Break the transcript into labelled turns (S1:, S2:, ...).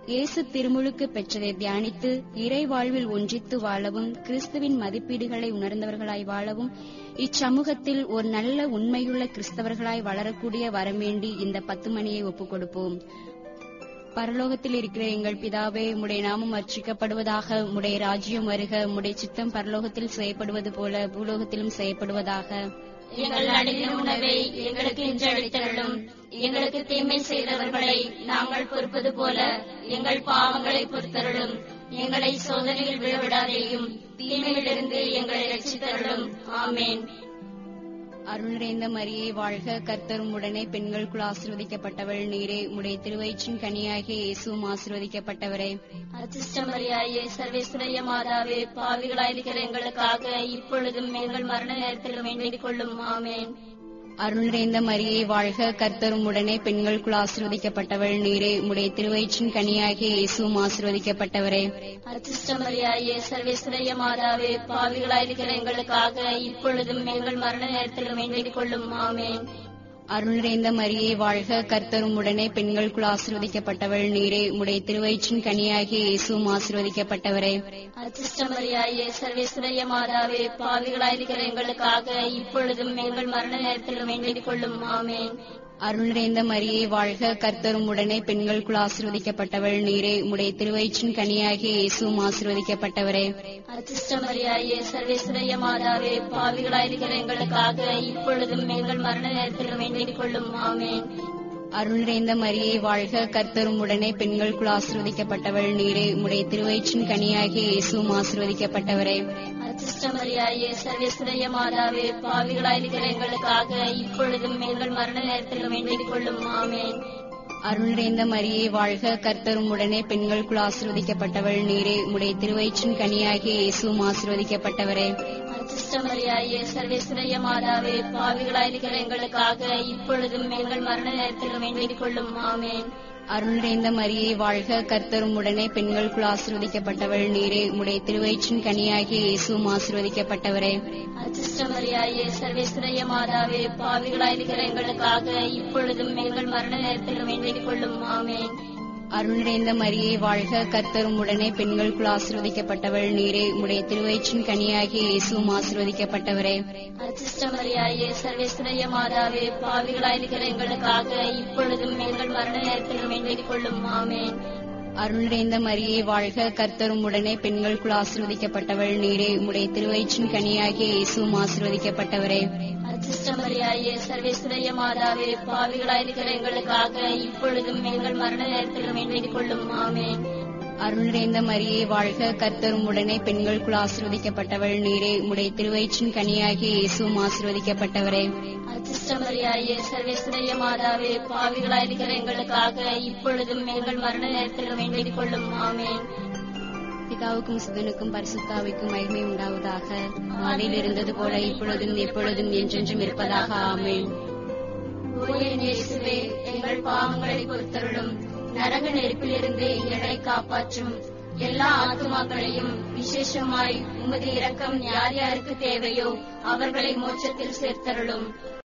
S1: இயேசு திருமுழுக்கு பெற்றதை தியானித்து இறை வாழ்வில் ஒன்றித்து வாழவும் கிறிஸ்துவின் மதிப்பீடுகளை உணர்ந்தவர்களாய் வாழவும் இச்சமூகத்தில் ஒரு நல்ல உண்மையுள்ள கிறிஸ்தவர்களாய் வளரக்கூடிய வரமேண்டி இந்த பத்து மணியை ஒப்புக் கொடுப்போம் பரலோகத்தில் இருக்கிற எங்கள் பிதாவே உம்முடைய நாமம் அர்ச்சிக்கப்படுவதாக உம்முடைய ராஜ்யம் வருக உம்முடைய சித்தம் பரலோகத்தில் செய்யப்படுவது போல பூலோகத்திலும் செய்யப்படுவதாக
S2: எங்கள் அடிமை உணவை எங்களுக்கு இன்று அளித்தருளும் எங்களுக்கு தீமை செய்தவர்களை நாங்கள் பொறுப்பது போல எங்கள் பாவங்களை பொறுத்தருளும் எங்களை சோதனையில் விழவிடாதேயும் தீமையிலிருந்து எங்களை ரட்சித்தருளும் ஆமேன்
S1: அருள் நிறைந்த மரியே வாழ்க கர்த்தரும் உடனே பெண்களுக்குள் ஆசிர்வதிக்கப்பட்டவள் நீரே உடைய திருவயிற்றின் கனியாகிய இயேசுவும் ஆசிர்வதிக்கப்பட்டவரே
S2: அச்சிஷ்டமரியாயே சர்வேஸ்வரைய மாதாவே பாவிகளாயிருக்கிற எங்களுக்காக இப்பொழுதும் எங்கள் மரண நேரத்தில் வேண்டிக் கொள்ளும் ஆமேன்
S1: அருள் நிறைந்த மரியே வாழ்க கர்த்தரும் உடனே பெண்களுக்குள் ஆசிர்வதிக்கப்பட்டவள் நீரே உடைய திருவயிற்றின் கனியாகிய இயேசுவும் ஆசிர்வதிக்கப்பட்டவரே
S2: அச்சிஷ்டமரியாயே சர்வேஸ்வரைய மாதாவே பாவிகளாயிருக்கிற எங்களுக்காக இப்பொழுதும் எங்கள் மரண நேரத்தில் வேண்டிக் கொள்ளும் ஆமேன்
S1: அருள் நிறைந்த மரியே வாழ்க கர்த்தரும் உடனே பெண்களுக்குள் ஆசிர்வதிக்கப்பட்டவள் நீரே உடைய திருவயிற்றின் கனியாகிய இயேசுவும் ஆசிர்வதிக்கப்பட்டவரே
S2: அச்சிஷ்டமரியாயே சர்வேஸ்வரைய மாதாவே பாவிகளாயிருக்கிற எங்களுக்காக இப்பொழுதும் எங்கள் மரண நேரத்தில் வேண்டிக் கொள்ளும் ஆமேன்
S1: அருள் நிறைந்த மரியே வாழ்க கர்த்தரும் உடனே பெண்களுக்குள் ஆசிர்வதிக்கப்பட்டவள் நீரே உடைய திருவயிற்றின் கனியாகிய இயேசுவும் ஆசிர்வதிக்கப்பட்டவரே
S2: அச்சிஷ்டமரியாயே சர்வேஸ்வரைய மாதாவே பாவிகளாயிருக்கிற எங்களுக்காக இப்பொழுதும் எங்கள் மரண நேரத்தில் வேண்டிக் கொள்ளும் ஆமேன்
S1: அருள் நிறைந்த மரியே வாழ்க கர்த்தரும் உடனே பெண்களுக்குள் ஆசிர்வதிக்கப்பட்டவள் நீரே உடைய திருவயிற்றின் கனியாகிய இயேசுவும் ஆசிர்வதிக்கப்பட்டவரே
S2: அச்சிஷ்டமரியாயே சர்வேஸ்வரைய மாதாவே பாவிகளாயிருக்கிற எங்களுக்காக இப்பொழுதும் எங்கள் மரண நேரத்தில் வேண்டிக் கொள்ளும் ஆமேன்
S1: அருள் நிறைந்த மரியே வாழ்க கர்த்தரும் உடனே பெண்களுக்குள் ஆசிர்வதிக்கப்பட்டவள் நீரே உடைய திருவயிற்றின் கனியாகிய இயேசுவும் ஆசிர்வதிக்கப்பட்டவரே
S2: அச்சிஷ்டமரியாயே சர்வேஸ்வரைய மாதாவே பாவிகளாயிருக்கிற எங்களுக்காக இப்பொழுதும் எங்கள் மரண நேரத்தில் வேண்டிக் கொள்ளும் ஆமேன்
S1: அருள் நிறைந்த மரியே வாழ்க கர்த்தரும் உடனே பெண்களுக்குள் ஆசிர்வதிக்கப்பட்டவள் நீரே உடைய திருவயிற்றின் கனியாகிய இயேசுவும் ஆசிர்வதிக்கப்பட்டவரே
S2: அச்சிஷ்டமரியாயே சர்வேஸ்வரைய மாதாவே பாவிகளாயிருக்கிற எங்களுக்காக இப்பொழுதும் எங்கள் மரண நேரத்தில் வேண்டிக் கொள்ளும் ஆமேன்
S1: அருள் நிறைந்த மரியே வாழ்க கர்த்தரும் உடனே பெண்களுக்குள் ஆசிர்வதிக்கப்பட்டவள் நீரே உடைய திருவயிற்றின் கனியாகிய இயேசுவும் ஆசிர்வதிக்கப்பட்டவரே
S2: அச்சிஷ்டமரியாயே சர்வேஸ்வரைய மாதாவே பாவிகளாயிருக்கிற எங்களுக்காக இப்பொழுதும் எங்கள் மரண நேரத்தில் வேண்டிக் கொள்ளும் ஆமேன்
S1: அருள் நிறைந்த மரியே வாழ்க கர்த்தரும் உடனே பெண்களுக்குள் ஆசிர்வதிக்கப்பட்டவள் நீரே உடைய திருவயிற்றின் கனியாகிய இயேசுவும் ஆசிர்வதிக்கப்பட்டவரே
S2: அச்சிஷ்டமரியாயே சர்வேஸ்வரைய மாதாவே பாவிகளாயிருக்கிற எங்களுக்காக இப்பொழுதும் எங்கள் மரண நேரத்தில் வேண்டிக் கொள்ளும் ஆமேன்
S1: அருள் நிறைந்த மரியே வாழ்க கர்த்தரும் உடனே பெண்களுக்குள் ஆசிர்வதிக்கப்பட்டவள் நீரே உடைய திருவயிற்றின் கனியாகிய இயேசுவும் ஆசிர்வதிக்கப்பட்டவரே
S2: அச்சிஷ்டமரியாயே சர்வேஸ்வரைய மாதாவே பாவிகளாயிருக்கிற எங்களுக்காக இப்பொழுதும் எங்கள் மரண நேரத்தில் வேண்டிக் கொள்ளும் ஆமேன்
S1: பிதாவுக்கும் சுதனுக்கும் பரிசுத்தாவிக்கும் மகிமை உண்டாவதாக அதில் இருந்தது போல இப்பொழுதும் எப்பொழுதும் என்றென்றும் இருப்பதாக ஆமென்
S2: ஓ என் இயேசுவே எங்கள் பாவங்களை பொறுத்தருளும் நரக நெருப்பிலிருந்து எங்களை காப்பாற்றும் எல்லா ஆத்துமாக்களையும் விசேஷமாய் உமது இரக்கம் யார் யாருக்கு தேவையோ அவர்களை மோட்சத்தில் சேர்த்தருளும்